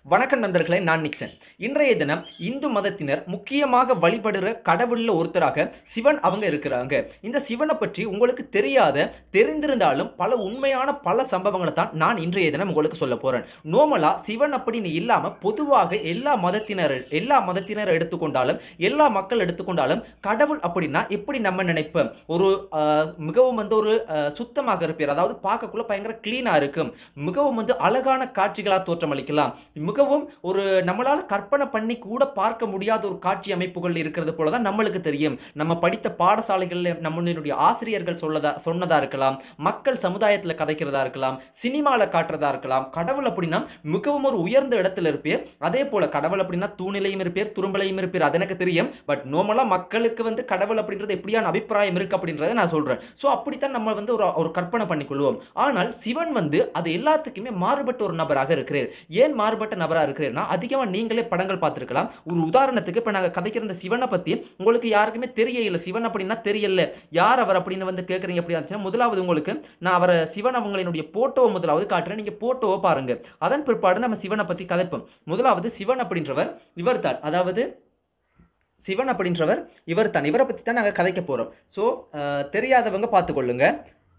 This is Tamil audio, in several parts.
வணக்கம் நண்பர்களே நான் நிக்சன் இன்றைய தினம் இந்து மதத்தினர் முக்கியமாக வழிபடுற கடவுளில் ஒருத்தராக சிவன் அவங்க இருக்கிறாங்க இந்த சிவனை பற்றி உங்களுக்கு தெரியாத தெரிந்திருந்தாலும் பல உண்மையான பல சம்பவங்களை தான் நான் இன்றைய தினம் உங்களுக்கு சொல்ல போறேன் நோமலா சிவன் அப்படின்னு இல்லாம பொதுவாக எல்லா மதத்தினர் எல்லா மதத்தினர் எடுத்துக்கொண்டாலும் எல்லா மக்கள் எடுத்துக்கொண்டாலும் கடவுள் அப்படின்னா எப்படி நம்ம நினைப்போம் ஒரு ஆஹ், மிகவும் வந்து ஒரு ஆஹ், சுத்தமாக இருப்பார் அதாவது பார்க்கக்குள்ள பயங்கர கிளீனாக இருக்கும் மிகவும் வந்து அழகான காட்சிகளாக தோற்றமளிக்கலாம் மிகவும் ஒரு நம்மளால் கற்பனை பண்ணி கூட பார்க்க முடியாத ஒரு காட்சி அமைப்புகள் இருக்கிறது போல தான் நம்மளுக்கு தெரியும் நம்ம படித்த பாடசாலைகளில் நம்மளுடைய ஆசிரியர்கள் சொல்லதா சொன்னதா இருக்கலாம் மக்கள் சமுதாயத்தில் கதைக்கிறதா இருக்கலாம் சினிமாவில் காட்டுறதா இருக்கலாம் கடவுள் அப்படின்னா மிகவும் ஒரு உயர்ந்த இடத்துல இருப்பேர் அதே போல கடவுள் அப்படின்னா தூணிலையும் இருப்பேர் துரும்பலையும் இருப்பேர் அது எனக்கு தெரியும் பட் நார்மலாக மக்களுக்கு வந்து கடவுள் அப்படின்றது எப்படியான அபிப்பிராயம் இருக்கு அப்படின்றத நான் சொல்றேன் ஸோ அப்படித்தான் நம்ம வந்து ஒரு ஒரு கற்பனை பண்ணிக்கொள்வோம் ஆனால் சிவன் வந்து அது எல்லாத்துக்குமே மாறுபட்ட ஒரு நபராக இருக்கிறார் ஏன் மாறுபட்ட நபராக இருக்கிறேன்னா அதிகமாக நீங்களே படங்கள் பார்த்துருக்கலாம் ஒரு உதாரணத்துக்கு இப்போ நாங்கள் கதைக்கிற இந்த சிவனை பற்றி உங்களுக்கு யாருக்குமே தெரியல சிவன் அப்படின்னா தெரியல யார் அவர் அப்படின்னு வந்து கேட்குறீங்க அப்படி இருந்துச்சுன்னா முதலாவது உங்களுக்கு நான் அவரை சிவன் அவங்களினுடைய போட்டோவை முதலாவது காட்டுறேன் நீங்கள் போட்டோவை பாருங்க அதன் பிற்பாடு நம்ம சிவனை பற்றி கதைப்போம் முதலாவது சிவன் அப்படின்றவர் இவர்தான் அதாவது சிவன் அப்படின்றவர் இவர் தான் இவரை பற்றி தான் நாங்கள் கதைக்க போகிறோம் ஸோ தெரியாதவங்க பார்த்துக்கொள்ளுங்க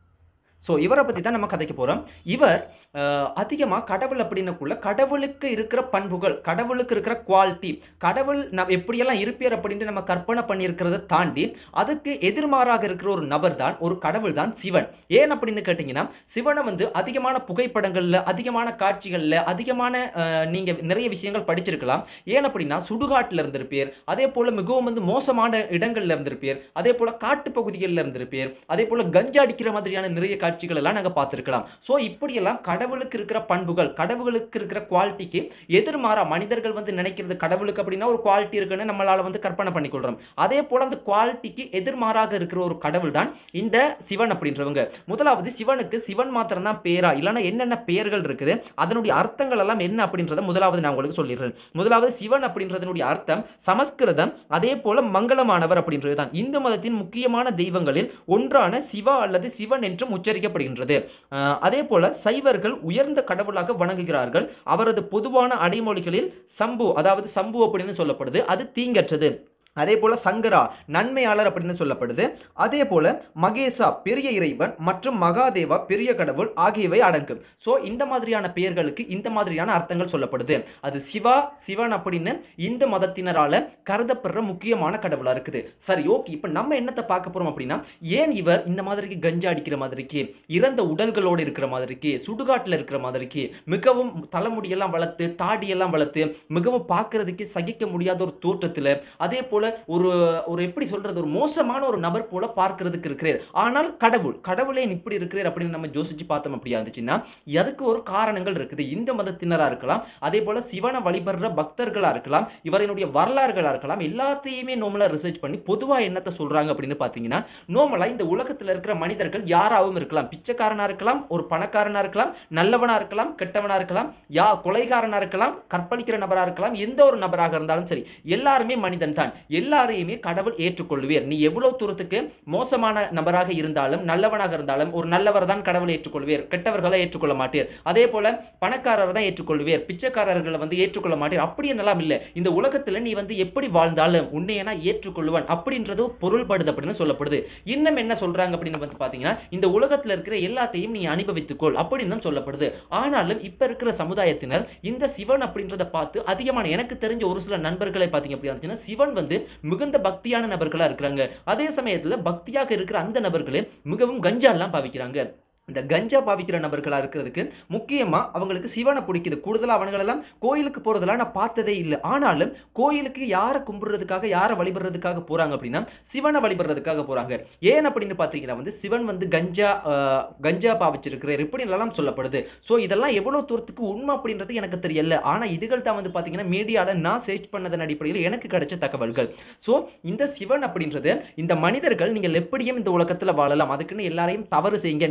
ஸோ இவரை பற்றி தான் நம்ம கதைக்க போகிறோம் இவர் அதிகமாக கடவுள் அப்படின்னக்குள்ள கடவுளுக்கு இருக்கிற பண்புகள் கடவுளுக்கு இருக்கிற குவாலிட்டி கடவுள் நம் எப்படியெல்லாம் இருப்பார் அப்படின்ட்டு நம்ம கற்பனை பண்ணியிருக்கிறத தாண்டி அதுக்கு எதிர்மாறாக இருக்கிற ஒரு நபர் தான் ஒரு கடவுள் தான் சிவன் ஏன் அப்படின்னு கேட்டிங்கன்னா சிவனை வந்து அதிகமான புகைப்படங்களில் அதிகமான காட்சிகளில் அதிகமான நீங்கள் நிறைய விஷயங்கள் படிச்சிருக்கலாம் ஏன் அப்படின்னா சுடுகாட்டில் இருந்திருப்பேர் அதே போல் மிகவும் வந்து மோசமான இடங்கள்ல இருந்திருப்பேர் அதே போல் காட்டு பகுதிகளில் இருந்திருப்பேர் அதே போல் கஞ்சா அடிக்கிற மாதிரியான நிறைய காட்சிகள் எல்லாம் நாங்கள் பார்த்துருக்கலாம் ஸோ இப்படியெல்லாம் கடவுளுக்கு இருக்கிற பண்புகள் கடவுளுக்கு இருக்கிற குவாலிட்டிக்கு எதிர்மாறா மனிதர்கள் வந்து நினைக்கிறது கடவுளுக்கு அப்படின்னா ஒரு குவாலிட்டி இருக்குன்னு நம்மளால வந்து கற்பனை பண்ணிக்கொள்றோம் அதே போல அந்த குவாலிட்டிக்கு எதிர்மாறாக இருக்கிற ஒரு கடவுள் தான் இந்த சிவன் அப்படின்றவங்க முதலாவது சிவனுக்கு சிவன் மாத்திரம் தான் பேரா இல்லைன்னா என்னென்ன பெயர்கள் இருக்குது அதனுடைய அர்த்தங்கள் எல்லாம் என்ன அப்படின்றத முதலாவது நான் உங்களுக்கு சொல்லிடுறேன் முதலாவது சிவன் அப்படின்றதனுடைய அர்த்தம் சமஸ்கிருதம் அதே போல மங்களமானவர் அப்படின்றது தான் இந்து மதத்தின் முக்கியமான தெய்வங்களில் ஒன்றான சிவா அல்லது சிவன் என்றும் உச்சரிக்கப்படுகின்றது அஹ், அதே போல சைவர்கள் உயர்ந்த கடவுளாக வணங்குகிறார்கள் அவரது பொதுவான அடைமொழிகளில் சம்பு அதாவது சம்பு அப்படின்னு சொல்லப்படுது அது தீங்கற்றது அதே போல சங்கரா நன்மையாளர் அப்படின்னு சொல்லப்படுது அதே போல மகேசா பெரிய இறைவன் மற்றும் மகாதேவா பெரிய கடவுள் ஆகியவை அடங்கும் ஸோ இந்த மாதிரியான பெயர்களுக்கு இந்த மாதிரியான அர்த்தங்கள் சொல்லப்படுது அது சிவா சிவன் அப்படின்னு இந்த மதத்தினரால கருதப்படுற முக்கியமான கடவுளா இருக்குது சரி ஓகே இப்போ நம்ம என்னத்தை பார்க்க போறோம் அப்படின்னா ஏன் இவர் இந்த மாதிரிக்கு கஞ்சா அடிக்கிற மாதிரிக்கு இறந்த உடல்களோடு இருக்கிற மாதிரிக்கு சுடுகாட்டில் இருக்கிற மாதிரிக்கு மிகவும் தலைமுடியெல்லாம் வளர்த்து தாடியெல்லாம் வளர்த்து மிகவும் பார்க்கறதுக்கு சகிக்க முடியாத ஒரு தோற்றத்தில் அதே போல ஒரு ஒரு எப்படி சொல்றது ஒரு மோசமான ஒரு நபர் போல பார்க்கறதுக்கு இருக்கிறார் ஆனால் கடவுள் கடவுளே இப்படி இருக்கிறார் அப்படின்னு நம்ம யோசிச்சு பார்த்தோம் அப்படியா இருந்துச்சுன்னா அதுக்கு ஒரு காரணங்கள் இருக்குது இந்த மதத்தினரா இருக்கலாம் அதே போல சிவனை வழிபடுற பக்தர்களா இருக்கலாம் இவரினுடைய வரலாறுகளா இருக்கலாம் எல்லாத்தையுமே நோமலா ரிசர்ச் பண்ணி பொதுவா என்னத்தை சொல்றாங்க அப்படின்னு பார்த்தீங்கன்னா நோமலா இந்த உலகத்துல இருக்கிற மனிதர்கள் யாராவும் இருக்கலாம் பிச்சைக்காரனா இருக்கலாம் ஒரு பணக்காரனா இருக்கலாம் நல்லவனா இருக்கலாம் கெட்டவனா இருக்கலாம் யா கொலைகாரனா இருக்கலாம் கற்பழிக்கிற நபரா இருக்கலாம் எந்த ஒரு நபராக இருந்தாலும் சரி எல்லாருமே மனிதன் தான் எல்லாரையுமே கடவுள் ஏற்றுக்கொள்வீர் நீ எவ்வளவு தூரத்துக்கு மோசமான நபராக இருந்தாலும் நல்லவனாக இருந்தாலும் ஒரு நல்லவர் தான் கடவுளை ஏற்றுக்கொள்வீர் கெட்டவர்களை ஏற்றுக்கொள்ள மாட்டீர் அதே போல பணக்காரர் தான் ஏற்றுக்கொள்வீர் பிச்சைக்காரர்களை வந்து ஏற்றுக்கொள்ள மாட்டீர் அப்படி என்னலாம் இல்லை இந்த உலகத்துல நீ வந்து எப்படி வாழ்ந்தாலும் உன்னை நான் ஏற்றுக்கொள்வன் அப்படின்றது பொருள்படுது அப்படின்னு சொல்லப்படுது இன்னும் என்ன சொல்றாங்க அப்படின்னு வந்து பாத்தீங்கன்னா இந்த உலகத்துல இருக்கிற எல்லாத்தையும் நீ அனுபவித்துக்கொள் அப்படின்னு சொல்லப்படுது ஆனாலும் இப்ப இருக்கிற சமுதாயத்தினர் இந்த சிவன் அப்படின்றத பார்த்து அதிகமான எனக்கு தெரிஞ்ச ஒரு சில நண்பர்களை பார்த்தீங்க அப்படி இருந்துச்சுன்னா சிவன் வந்து மிகுந்த பக்தியான நபர்களா இருக்கிறாங்க அதே சமயத்துல பக்தியாக இருக்கிற அந்த நபர்களே மிகவும் கஞ்சாலாம் பாவிக்கிறாங்க இந்த கஞ்சா பாவிக்கிற நபர்களாக இருக்கிறதுக்கு முக்கியமாக அவங்களுக்கு சிவனை பிடிக்குது கூடுதலாக அவங்களெல்லாம் கோயிலுக்கு போகிறதெல்லாம் நான் பார்த்ததே இல்லை ஆனாலும் கோயிலுக்கு யாரை கும்பிடுறதுக்காக யாரை வழிபடுறதுக்காக போகிறாங்க அப்படின்னா சிவனை வழிபடுறதுக்காக போகிறாங்க ஏன் அப்படின்னு பார்த்தீங்கன்னா வந்து சிவன் வந்து கஞ்சா ஆஹ், கஞ்சா பாவிச்சிருக்கிறார் இப்படி எல்லாம் சொல்லப்படுது ஸோ இதெல்லாம் எவ்வளோ தூரத்துக்கு உண்மை அப்படின்றது எனக்கு தெரியல ஆனால் இதுகள் தான் வந்து பார்த்தீங்கன்னா மீடியாவில் நான் சர்ச் பண்ணதன் அடிப்படையில் எனக்கு கிடைச்ச தகவல்கள் ஸோ இந்த சிவன் அப்படின்றது இந்த மனிதர்கள் நீங்கள் எப்படியும் இந்த உலகத்தில் வாழலாம் அதுக்குன்னு எல்லாரையும் தவறு செய்யுங்க நீங்கள் கொலை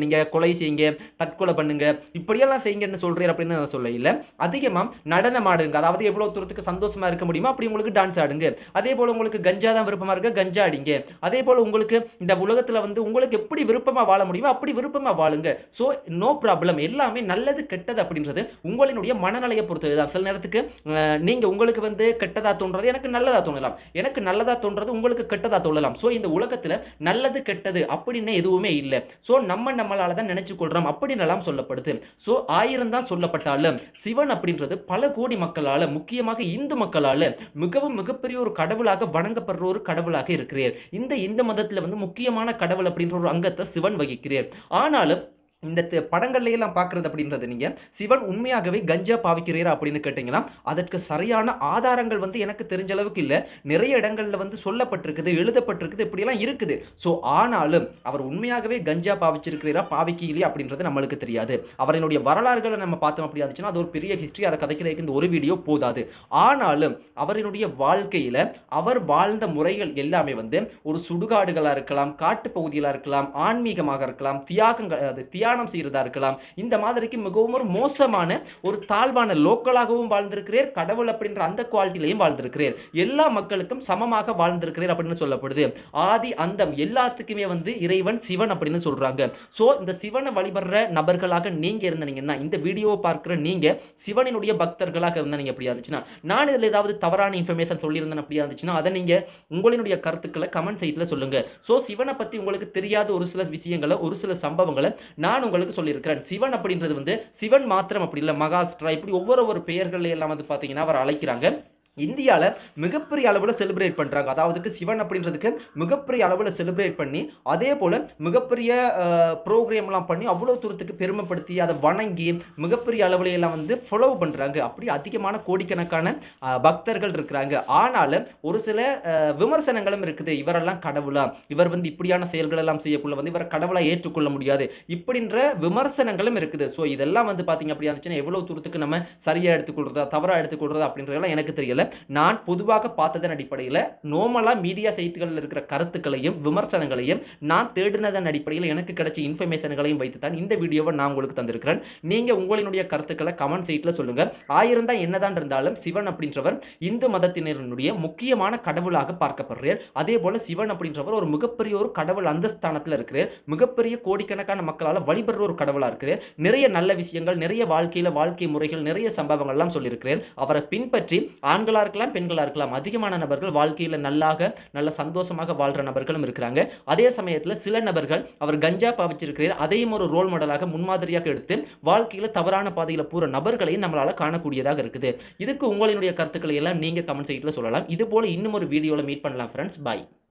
கொலை செய்யுங்க தற்கொலை பண்ணுங்க இப்படியெல்லாம் செய்யுங்கன்னு சொல்றீர் அப்படின்னு நான் சொல்ல இல்லை அதிகமாக நடனம் ஆடுங்க அதாவது எவ்வளோ தூரத்துக்கு சந்தோஷமா இருக்க முடியுமோ அப்படி உங்களுக்கு டான்ஸ் ஆடுங்க அதே போல் உங்களுக்கு கஞ்சா தான் விருப்பமா இருக்க கஞ்சா அடிங்க அதே போல் உங்களுக்கு இந்த உலகத்தில் வந்து உங்களுக்கு எப்படி விருப்பமாக வாழ முடியுமோ அப்படி விருப்பமாக வாழுங்க ஸோ நோ ப்ராப்ளம் எல்லாமே நல்லது கெட்டது அப்படின்றது உங்களினுடைய மனநிலையை பொறுத்தது தான் சில நேரத்துக்கு அஹ், நீங்க உங்களுக்கு வந்து கெட்டதா தோன்றது எனக்கு நல்லதா தோணலாம் எனக்கு நல்லதா தோன்றது உங்களுக்கு கெட்டதா தோணலாம் ஸோ இந்த உலகத்தில் நல்லது கெட்டது அப்படின்னு எதுவுமே இல்லை ஸோ நம்ம நம்மளால தான் நினைச்சு கொள்றோம் அப்படின்னு எல்லாம் சொல்லப்படுது ஸோ ஆயிரம் தான் சொல்லப்பட்டாலும் சிவன் அப்படின்றது பல கோடி மக்களால் முக்கியமாக இந்து மக்களால் மிகவும் மிகப்பெரிய ஒரு கடவுளாக வணங்கப்படுற ஒரு கடவுளாக இருக்கிறார் இந்த இந்து மதத்தில் வந்து முக்கியமான கடவுள் அப்படின்ற ஒரு அங்கத்தை சிவன் வகிக்கிறார் ஆனாலும் இந்த தி- படங்கள்ல எல்லாம் பார்க்கறது அப்படின்றது நீங்க சிவன் உண்மையாகவே கஞ்சா பாவிக்கிறீரா அப்படின்னு கேட்டிங்கன்னா அதற்கு சரியான ஆதாரங்கள் வந்து எனக்கு தெரிஞ்ச அளவுக்கு இல்லை நிறைய இடங்கள்ல வந்து சொல்லப்பட்டிருக்குது எழுதப்பட்டிருக்குது இப்படியெல்லாம் இருக்குது ஸோ ஆனாலும் அவர் உண்மையாகவே கஞ்சா பாவிச்சிருக்கிறீரா பாவிக்கலையா அப்படின்றது நம்மளுக்கு தெரியாது அவரினுடைய வரலாறுகளை நம்ம பார்த்தோம் அப்படி இருந்துச்சுன்னா அது ஒரு பெரிய ஹிஸ்ட்ரி அதை கதைக்கிறதுக்கு இந்த ஒரு வீடியோ போதாது ஆனாலும் அவரினுடைய வாழ்க்கையில அவர் வாழ்ந்த முறைகள் எல்லாமே வந்து ஒரு சுடுகாடுகளா இருக்கலாம் காட்டு பகுதிகளா இருக்கலாம் ஆன்மீகமாக இருக்கலாம் தியாகங்கள் அது தியானம் செய்யறதா இருக்கலாம் இந்த மாதிரிக்கு மிகவும் ஒரு மோசமான ஒரு தாழ்வான லோக்கலாகவும் வாழ்ந்திருக்கிறீர் கடவுள் அப்படின்ற அந்த குவாலிட்டிலையும் வாழ்ந்திருக்கிறீர் எல்லா மக்களுக்கும் சமமாக வாழ்ந்திருக்கிறீர் அப்படின்னு சொல்லப்படுது ஆதி அந்தம் எல்லாத்துக்குமே வந்து இறைவன் சிவன் அப்படின்னு சொல்றாங்க ஸோ இந்த சிவனை வழிபடுற நபர்களாக நீங்க இருந்தீங்கன்னா இந்த வீடியோவை பார்க்குற நீங்க சிவனினுடைய பக்தர்களாக இருந்தீங்க அப்படியா இருந்துச்சுன்னா நான் இதில் ஏதாவது தவறான இன்ஃபர்மேஷன் சொல்லியிருந்தேன் அப்படியா இருந்துச்சுன்னா அதை நீங்க உங்களினுடைய கருத்துக்களை கமெண்ட் சைட்டில் சொல்லுங்க ஸோ சிவனை பத்தி உங்களுக்கு தெரியாத ஒரு சில விஷயங்களை ஒரு சில சம்பவங்களை நான் உங்களுக்கு சொல்லியிருக்கிறேன் சிவன் அப்படின்றது வந்து சிவன் மாத்திரம் அப்படி இல்லை மகாஸ்ட்ரா இப்படி ஒவ்வொரு ஒரு பெயர்கள் எல்லாம் வந்து பார்த்தீங்கன்னா அவர் அழைக்கிறாங்க இந்தியாவில் மிகப்பெரிய அளவில் செலிப்ரேட் பண்ணுறாங்க அதாவதுக்கு சிவன் அப்படின்றதுக்கு மிகப்பெரிய அளவில் செலிப்ரேட் பண்ணி அதே போல் மிகப்பெரிய ப்ரோக்ராம்லாம் பண்ணி அவ்வளோ தூரத்துக்கு பெருமைப்படுத்தி அதை வணங்கி மிகப்பெரிய அளவில் எல்லாம் வந்து ஃபாலோ பண்ணுறாங்க அப்படி அதிகமான கோடிக்கணக்கான அஹ், பக்தர்கள் இருக்கிறாங்க ஆனாலும் ஒரு சில அஹ், விமர்சனங்களும் இருக்குது இவரெல்லாம் கடவுளா இவர் வந்து இப்படியான செயல்கள் எல்லாம் செய்யக்குள்ள வந்து இவரை கடவுளா ஏற்றுக்கொள்ள முடியாது இப்படின்ற விமர்சனங்களும் இருக்குது ஸோ இதெல்லாம் வந்து பார்த்தீங்க அப்படி இருந்துச்சுன்னா எவ்வளோ தூரத்துக்கு நம்ம சரியாக எடுத்துக்கொள்றதா தவறாக எடுத்துக்கொள்றதா அப்படின்றதெல்லாம் எனக்கு தெரியல நான் பொதுவாக பார்த்ததன் அடிப்படையில் நோமலாக மீடியா சைட்டுகளில் இருக்கிற கருத்துக்களையும் விமர்சனங்களையும் நான் தேடினதன் அடிப்படையில் எனக்கு கிடைச்ச இன்ஃபர்மேஷன்களையும் வைத்து தான் இந்த வீடியோவை நான் உங்களுக்கு தந்திருக்கிறேன் நீங்கள் உங்களினுடைய கருத்துக்களை கமெண்ட் சைட்டில் சொல்லுங்கள் ஆயிரம் தான் என்னதான் இருந்தாலும் சிவன் அப்படின்றவர் இந்து மதத்தினருடைய முக்கியமான கடவுளாக பார்க்கப்படுறார் அதே போல சிவன் அப்படின்றவர் ஒரு மிகப்பெரிய ஒரு கடவுள் அந்த ஸ்தானத்தில் இருக்கிறார் மிகப்பெரிய கோடிக்கணக்கான மக்களால் வழிபடுற ஒரு கடவுளாக இருக்கிறார் நிறைய நல்ல விஷயங்கள் நிறைய வாழ்க்கையில் வாழ்க்கை முறைகள் நிறைய சம்பவங்கள்லாம் சொல்லியிருக்கிறேன் அவரை பின்பற்றி ஆண்களாக இருக்கலாம் பெண்களாக இருக்கலாம் அதிகமான நபர்கள் வாழ்க்கையில் நல்லாக நல்ல சந்தோஷமாக வாழ்கிற நபர்களும் இருக்கிறாங்க அதே சமயத்தில் சில நபர்கள் அவர் கஞ்சா பாவிச்சிருக்கிறார் அதையும் ஒரு ரோல் மாடலாக முன்மாதிரியாக எடுத்து வாழ்க்கையில் தவறான பாதையில் போகிற நபர்களையும் நம்மளால் காணக்கூடியதாக இருக்குது இதுக்கு உங்களினுடைய கருத்துக்களை எல்லாம் நீங்கள் கமெண்ட் சைட்டில் சொல்லலாம் இது போல இன்னும் ஒரு வீடியோவில் மீட் பண்ணலாம் ஃப்ரெண்ட்ஸ் பாய்